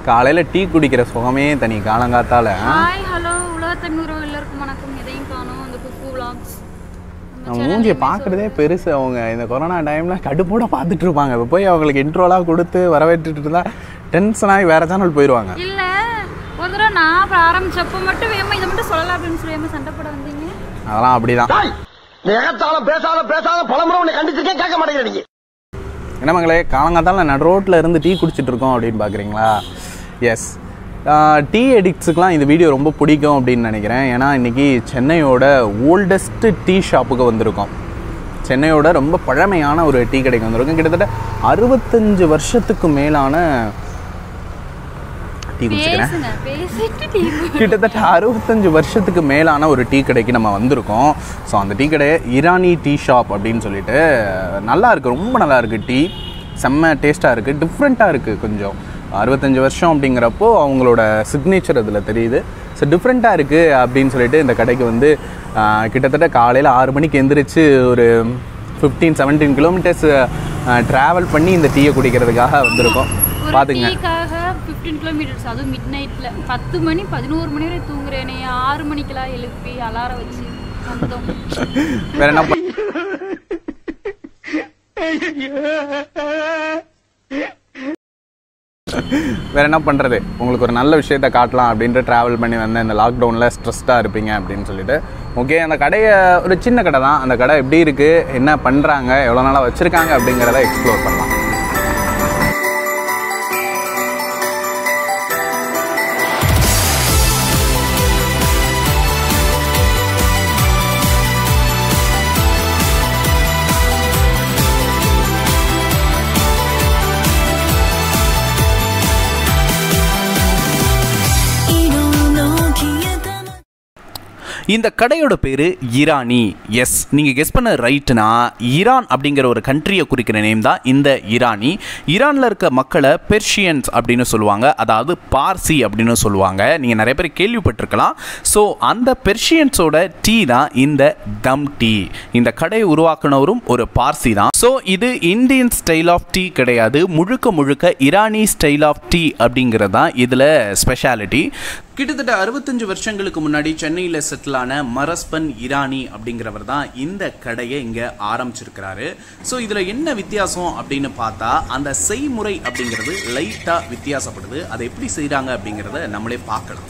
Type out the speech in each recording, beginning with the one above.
காலையில டீ குடிக்கிற சுகமே தனி காலங்காத்தால ஹாய் ஹலோ உலகத்தமிழ் எல்லாருக்கும் வணக்கம் இதையும் காணும் அந்த குக்கு vlogs நம்ம மூஞ்சியை பார்க்குறதே பெருசு அவங்க இந்த கொரோனா டைமில் கடுப்போட பார்த்துட்டு இருப்பாங்க இப்போ போய் அவங்களுக்கு இன்ட்ரோலாம் கொடுத்து வரவேற்றுட்டு இருந்தா டென்ஷன் ஆகி வேற சேனல் போயிடுவாங்க இல்ல ஒரு தடவை நான் அப்புறம் ஆரம்பிச்சப்போ மட்டும் வேமா இதை மட்டும் சொல்லலாம் அப்படின்னு சொல்லி வேமா சண்டை போட வந்தீங்க அதெல்லாம் அப்படிதான் நேரத்தால பேசாத பேசாத பலமுறை உன்னை கண்டிச்சிருக்கேன் கேட்க மாட்டேங்கிற நீங்க என்ன மங்களே காலங்காத்தால நடு ரோட்டில் இருந்து டீ குடிச்சிட்டு இருக்கோம் அப்படின்னு பார்க்குறீங்களா எஸ் டீ எடிக்ஸுக்கெலாம் இந்த வீடியோ ரொம்ப பிடிக்கும் அப்படின்னு நினைக்கிறேன் ஏன்னா இன்றைக்கி சென்னையோட ஓல்டஸ்ட் டீ ஷாப்புக்கு வந்திருக்கோம் சென்னையோட ரொம்ப பழமையான ஒரு டீ கடைக்கு வந்திருக்கோம் கிட்டத்தட்ட அறுபத்தஞ்சு வருஷத்துக்கு மேலான டீ குடிச்சுக்கிறேன் பேசுங்க பேசிட்டு டீ கிட்டத்தட்ட அறுபத்தஞ்சு வருஷத்துக்கு மேலான ஒரு டீ கடைக்கு நம்ம வந்திருக்கோம் ஸோ அந்த டீ கடை இரானி டீ ஷாப் அப்படின்னு சொல்லிட்டு நல்லா இருக்குது ரொம்ப நல்லா இருக்குது டீ செம்ம டேஸ்ட்டாக இருக்குது டிஃப்ரெண்ட்டாக இருக்குது கொஞ்சம் அறுபத்தஞ்சு வருஷம் அப்படிங்கிறப்போ அவங்களோட சிக்னேச்சர் அதில் தெரியுது ஸோ டிஃப்ரெண்ட்டாக இருக்குது அப்படின்னு சொல்லிட்டு இந்த கடைக்கு வந்து ஆஹ், கிட்டத்தட்ட காலையில் ஆறு மணிக்கு எந்திரிச்சு ஒரு ஃபிஃப்டீன் செவன்டீன் கிலோமீட்டர்ஸ் ட்ராவல் பண்ணி இந்த டீயை குடிக்கிறதுக்காக வந்திருக்கோம் ஒரு பார்த்துங்க டீக்காக ஃபிஃப்டீன் கிலோமீட்டர்ஸ் அதுவும் மிட் நைட்ல பத்து மணி பதினோரு மணி வரை தூங்குறேனே ஆறு மணிக்கெல்லாம் எழுப்பி அலாரம் வச்சு வந்தோம் வேற என்ன பண்- வேற என்ன பண்றது உங்களுக்கு ஒரு நல்ல விஷயத்த காட்டலாம் அப்படின்ட்டு டிராவல் பண்ணி வந்தேன் இந்த லாக்டவுனில் ஸ்ட்ரெஸ்டாக இருப்பீங்க அப்படின்னு சொல்லிட்டு ஓகே அந்த கடையை ஒரு சின்ன கடை தான் அந்த கடை எப்படி இருக்கு என்ன பண்றாங்க எவ்வளோ நாளாக வச்சிருக்காங்க அப்படிங்கிறத எக்ஸ்ப்ளோர் பண்ணலாம் இந்த கடையோட பேர் ஈரானி எஸ் நீங்கள் கெஸ் பண்ண ரைட்னா ஈரான் அப்படிங்கிற ஒரு கண்ட்ரியை குறிக்கிற நேம் தான் இந்த ஈரானி ஈரானில் இருக்க மக்களை பெர்ஷியன்ஸ் அப்படின்னு சொல்லுவாங்க அதாவது பார்சி அப்படின்னு சொல்லுவாங்க நீங்கள் நிறைய பேர் கேள்விப்பட்டிருக்கலாம் ஸோ அந்த பெர்ஷியன்ஸோட டீ தான் இந்த தம் டீ இந்த கடையை உருவாக்குனவரும் ஒரு பார்சி தான் ஸோ இது இந்தியன் ஸ்டைல் ஆஃப் டீ கிடையாது முழுக்க முழுக்க ஈரானி ஸ்டைல் ஆஃப் டீ அப்படிங்கிறது தான் இதில் ஸ்பெஷாலிட்டி கிட்டத்தட்ட அறுபத்தஞ்சு வருஷங்களுக்கு முன்னாடி சென்னையில் செட்டில் ஆன மரஸ்பன் இரானி அப்படிங்கிறவர் தான் இந்த கடையை இங்கே ஆரம்பிச்சிருக்கிறாரு ஸோ இதில் என்ன வித்தியாசம் அப்படின்னு பார்த்தா அந்த செய்முறை அப்படிங்கிறது லைட்டாக வித்தியாசப்படுது அதை எப்படி செய்கிறாங்க அப்படிங்கிறத நம்மளே பார்க்கலாம்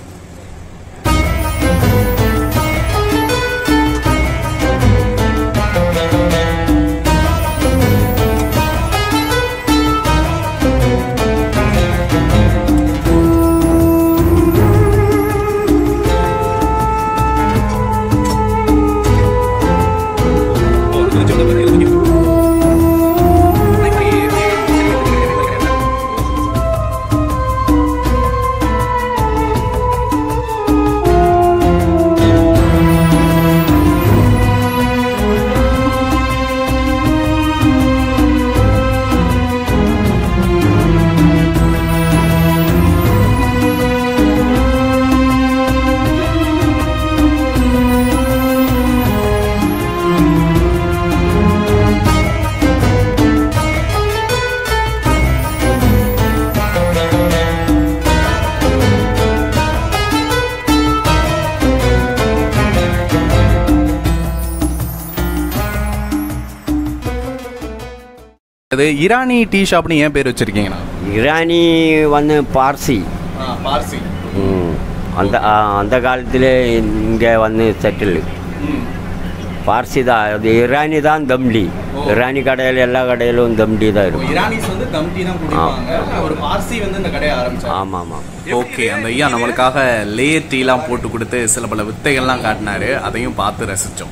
அது இரானி டீ ஷாப்னு ஏன் பேர் வச்சிருக்கீங்கண்ணா இரானி வந்து பார்சி பார்சி ம். அந்த ஆ, அந்த காலத்தில் இங்கே வந்து செட்டில் பார்சி தான் அது இரானி தான் தம்டி இரானி கடையில் எல்லா கடையிலும் தம்டி தான் இருக்கும் இரானிஸ் வந்து தம் டீ தான் குடிப்பாங்க ஒரு பார்சி வந்து இந்த கடையை ஆரம்பிச்சாங்க ஆமாம் ஆமாம் ஓகே அந்த ஐயா நம்மளுக்காக லேயர் டீலாம் போட்டு கொடுத்து சில பல வித்தைகள்லாம் காட்டினாரு அதையும் பார்த்து ரசிச்சோம்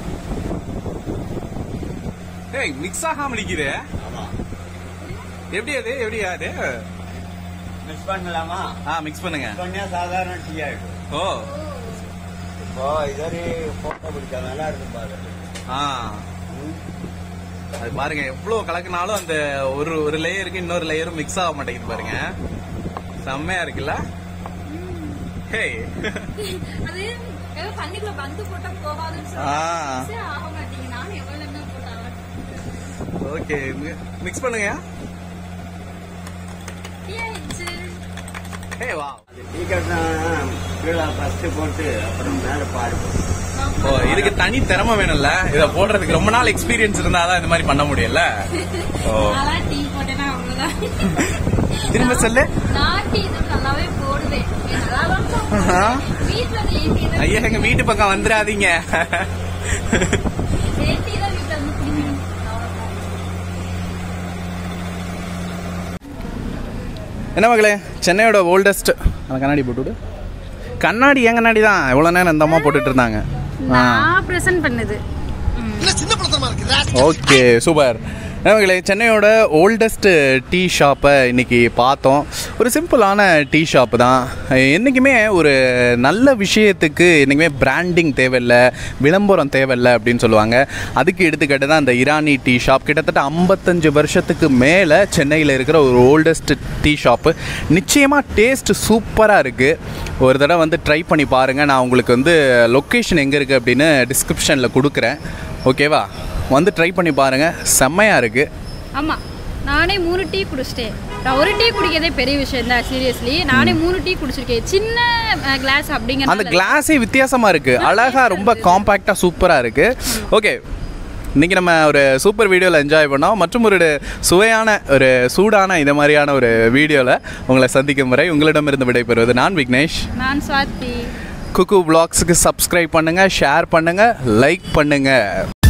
ஏய் மிக்ஸ் ஆகாம நிக்குது எப்படி அது எப்படி அது மிஸ் பண்ணலாமா ஆ மிக்ஸ் பண்ணுங்க சாதாரண டீ ஆகிடும் ஓ இப்போ இதே போட்டோ பிடிச்சா நல்லா இருக்கும் பாரு ஆ அது பாருங்க எவ்வளவு கலக்குனாலும் அந்த ஒரு ஒரு லேயருக்கு இன்னொரு லேயரும் மிக்ஸ் ஆக மாட்டேங்குது பாருங்க செம்மையா இருக்குல்ல ஹே அது ஏதோ தண்ணிக்குள்ள பந்து போட்டா போகாதுன்னு ஆ சொல்லி ஆக மாட்டீங்க நானும் எவ்வளவு என்ன போட்டாலும் ஓகே மிக்ஸ் பண்ணுங்க ஏன் ஏய், வா டீ கீழே ஃபஸ்ட்டு போட்டு அப்புறம் மேலே பால் போட்டு ஓ இதுக்கு தனி திறமை வேணும்ல இத போடுறதுக்கு ரொம்ப நாள் எக்ஸ்பீரியன்ஸ் இருந்தாதான் இந்த மாதிரி பண்ண முடியல ஓ நான்லாம் டீ போட்டேன்னா அவ்வளவுதான் திரும்ப சொல்லு நான் டீ தான் நல்லாவே போடுவேன் நல்லாதான் போடுவேன். வீட்ல வந்து ஏன் டீ தான் ஐயா எங்க வீட்டு பக்கம் வந்துடாதீங்க ஏன் டீ தான் வீட்ல வந்து குடிக்கணும் அவ்வளவுதான். என்ன மகளே சென்னையோட ஓல்டஸ்ட் அந்த கண்ணாடி போட்டு விடு கண்ணாடி என் கண்ணாடி தான் எவ்வளோ நேரம் இந்த அம்மா போட்டுட்டு இருந்தாங்க நான் ப்ரெசென்ட் பண்ணது சின்ன படத்தனமா இருக்கு ஓகே சூப்பர் மகளே சென்னையோட ஓல்டஸ்ட் டீ ஷாப்பை இன்னைக்கு பார்த்தோம் ஒரு சிம்பிளான டீ ஷாப்பு தான் என்றைக்குமே ஒரு நல்ல விஷயத்துக்கு என்றைக்குமே பிராண்டிங் தேவையில்லை விளம்பரம் தேவையில்லை அப்படின்னு சொல்லுவாங்க அதுக்கு எடுத்துக்கிட்டு தான் அந்த இரானி டீ ஷாப் கிட்டத்தட்ட ஐம்பத்தஞ்சு வருஷத்துக்கு மேலே சென்னையில் இருக்கிற ஒரு ஓல்டஸ்ட் டீ ஷாப்பு நிச்சயமாக டேஸ்ட் சூப்பராக இருக்குது ஒரு தடவை வந்து ட்ரை பண்ணி பாருங்கள் நான் உங்களுக்கு வந்து லொக்கேஷன் எங்கே இருக்குது அப்படின்னு டிஸ்கிரிப்ஷனில் கொடுக்குறேன் ஓகேவா வந்து ட்ரை பண்ணி பாருங்கள் செம்மையாக இருக்குது ஆமா நானே மூணு டீ குடிச்சிட்டேன் நான் ஒரு டீ குடிக்கிறதே பெரிய விஷயம் தான் சீரியஸ்லி நானே மூணு டீ குடிச்சிருக்கேன் சின்ன கிளாஸ் அந்த அப்படிங்கிற கிளாஸே வித்தியாசமாக இருக்குது அழகாக ரொம்ப காம்பேக்டாக சூப்பராக இருக்குது ஓகே இன்றைக்கி நம்ம ஒரு சூப்பர் வீடியோவில் என்ஜாய் பண்ணோம் மற்றும் ஒரு சுவையான ஒரு சூடான இந்த மாதிரியான ஒரு வீடியோவில் உங்களை சந்திக்கும் வரை உங்களிடமிருந்து விடைபெறுவது நான் விக்னேஷ் நான் சுவாதி குக்கு பிளாக்ஸுக்கு சப்ஸ்கிரைப் பண்ணுங்கள் ஷேர் பண்ணுங்கள் லைக் பண்ணுங்கள்